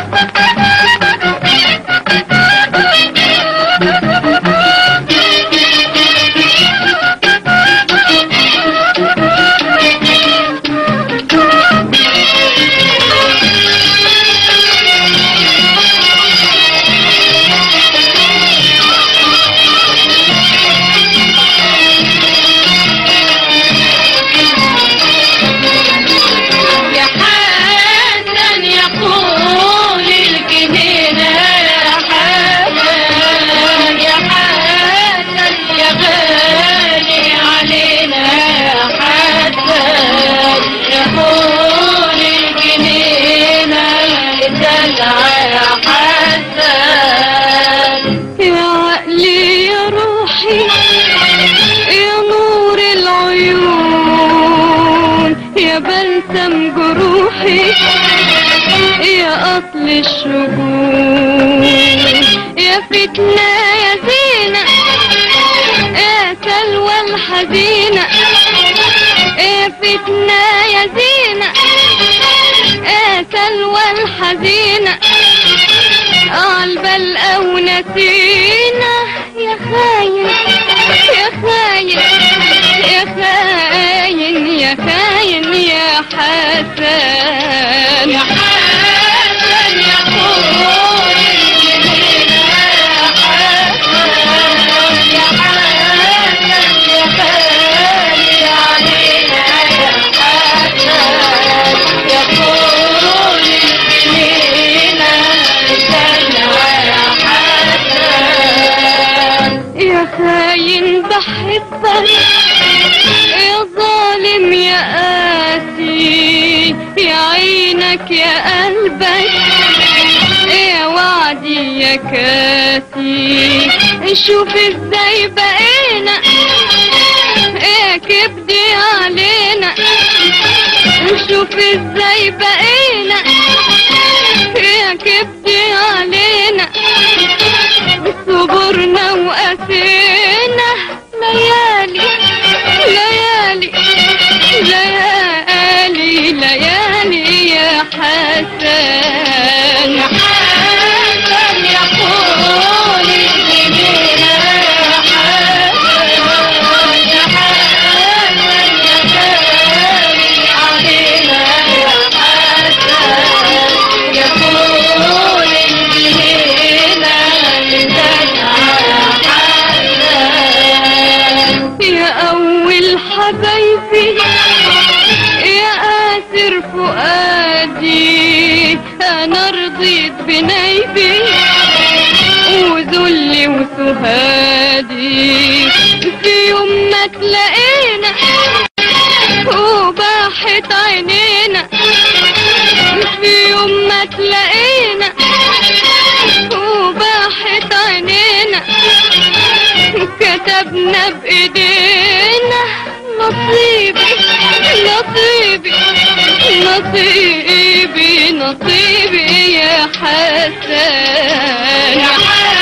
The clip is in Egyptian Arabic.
يا حسن يا قول الجنينة يا حسن يا حسن يا غالي علينا يا حسن يا قول الجنينة دلع يا حسن يا عقلي يا روحي يا نور العيون يا بلسم جروحي يا أصل الشجون يا فتنة يا زينة يا سلوى الحزينة يا فتنة يا زينة يا سلوى الحزينة عالبال أو نسينا يا خاين يا خاين يا خاين يا خاين يا حسن يا حسن يا قول الجنينة يا حسن يا حسن يا غالي علينا يا حسن يا قول الجنينة دلع يا حسن يا خاين بحبك يا ظالم يا قاسي يا عينك يا قلبك يا وعدي يا كاسي شوف ازاي بقينا يا كبدي علينا شوف ازاي بقينا يا كبدي علينا صبرنا وقسينا ليالي ليالي ليالي ليالي يا حسن يا حسن يا قول الجنينة يا حسن يا حسن يا غالي علينا يا حسن يا قول الجنينة دلع يا حسن يا أول حبايبي يا آسر فؤادي أنا رضيت بنايبي وذلي وسهادي في يوم ما تلاقينا وباحت عينينا في يوم ما تلاقينا وباحت عينينا كتبنا بإيدينا نصيبي نصيبي نصيبي نصيبي يا حسن يا حسن